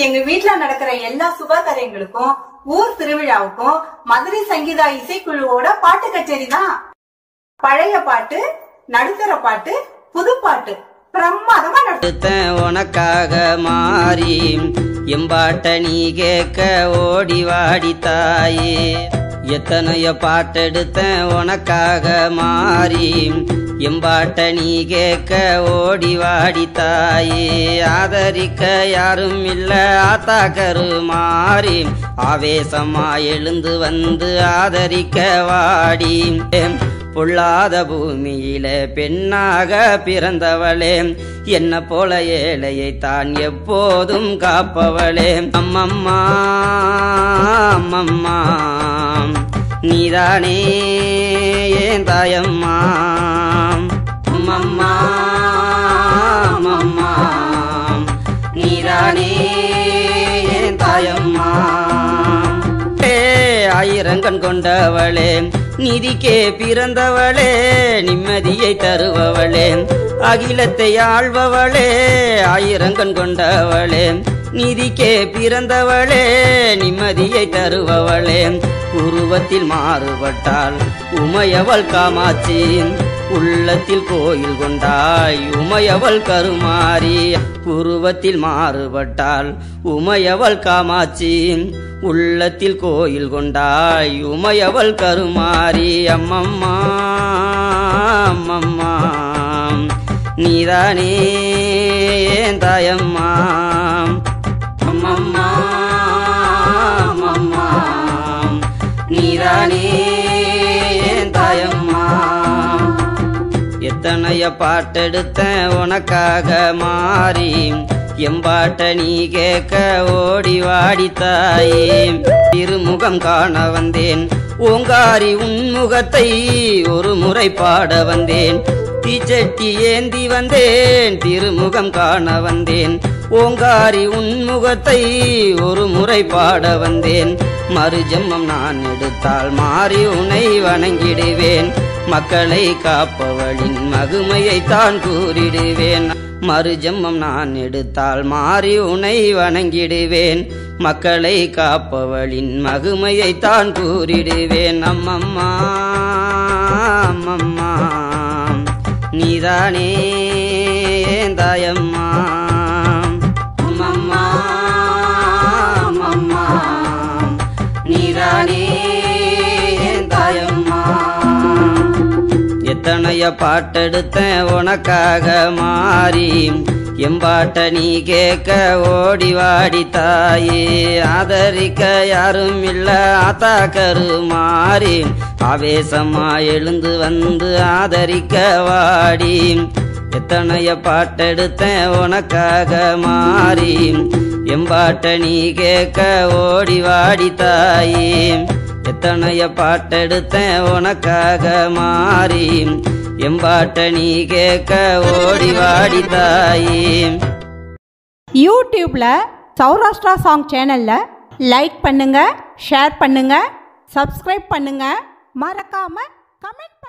எங்க வீட்ல நடக்கிற எல்லா சுபகாரியங்களுக்கும் ஊர் திருவிழாவுக்கும் மதுரை சங்கீதா இசைக்குழுவோட பாட்டு கச்சேரி தான் பழைய பாட்டு நடுத்தர பாட்டு புது பாட்டு பிரமாதமா நடக்கும் எடுத்தேன் உனக்காக மாறி எம்பாட்ட நீ கேட்க ஓடி வாடி தாயே எத்தனையோ பாட்டெடுத்தேன் உனக்காக மாறி எம்பாட்ட நீ கேட்க ஓடி வாடி தாயே ஆதரிக்க யாரும் இல்ல ஆத்தாக்கரு மாறி ஆவேசமா எழுந்து வந்து ஆதரிக்க வாடி பொல்லாத பூமியில பெண்ணாக பிறந்தவளே என்ன போல ஏழையை தான் எப்போதும் காப்பவளே அம்மம்மா அம்மம்மா நீதானே ஏன் தாயம்மா அம்மம்மா அம்மம்மா நீதானே ஏன் தாயம்மா ஏ, ஆயிரங்கண் கொண்டவளே நிதிக்கே பிறந்தவளே நிம்மதியை தருபவளே அகிலத்தை ஆள்பவளே ஆயிரங்கண் கொண்டவளே நிதிக்கே பிறந்தவளே நிம்மதியை தருபவளே உருவத்தில் மாறுபட்டால் உமையவள் காமாட்சி உள்ளத்தில் கோயில் கொண்டாய் உமையவள் கருமாரி உருவத்தில் மாறுபட்டால் உமையவள் காமாட்சி உள்ளத்தில் கோயில் கொண்டாய் உமையவள் கருமாரி அம்மம்மா அம்மம்மா நீதானே ஏன் தாயம்மா அம்மம்மா அம்மம்மா நீதானே ஏன் தாயம்மா எத்தனைய பாட்டெடுத்தேன் உனக்காக மாறி எம்பாட்ட நீ கேட்க ஓடி வாடி தாயே திருமுகம் காண வந்தேன் ஓங்காரி உன்முகத்தை ஒரு முறை பாட வந்தேன் தீச்சட்டி ஏந்தி வந்தேன் திருமுகம் காண வந்தேன் ஓங்காரி உன்முகத்தை ஒரு முறை பாட வந்தேன் மறுஜென்மம் நான் எடுத்தால் மாறி உனை வணங்கிடுவேன் மக்களை காப்பவளின் மகுமையை தான் கூறிடுவேன் மறுஜென்மம் நான் எடுத்தால் மாறி உனை வணங்கிடுவேன் மக்களை காப்பவளின் மகுமையை தான் கூறிடுவேன் அம்மம்மா அம்மம்மா நீதானே ஏன் தாயம்மா அம்மம்மா அம்மம்மா நீதானே ஏன் தாயம்மா எத்தனைய பாட்டெடுத்தேன் உனக்காக மாறி எம்பாட்ட நீ கேட்க ஓடி வாடி தாயே ஆதரிக்க யாரும் இல்ல ஆத்தா கரு மாறி ஆவேசமா எழுந்து வந்து ஆதரிக்க வாடி எத்தனைய பாட்டெடுத்தேன் உனக்காக மாறி எம்பாட்ட நீ கேட்க ஓடி வாடி தாயே எத்தனைய பாட்டெடுத்தேன் உனக்காக மாறி எம்பாட்ட நீ கேட்க ஓடி வாடி தாயே யூடியூப்ல சௌராஷ்டிரா சாங் சேனல்ல லைக் பண்ணுங்க ஷேர் பண்ணுங்க சப்ஸ்கிரைப் பண்ணுங்க மறக்காம கமெண்ட்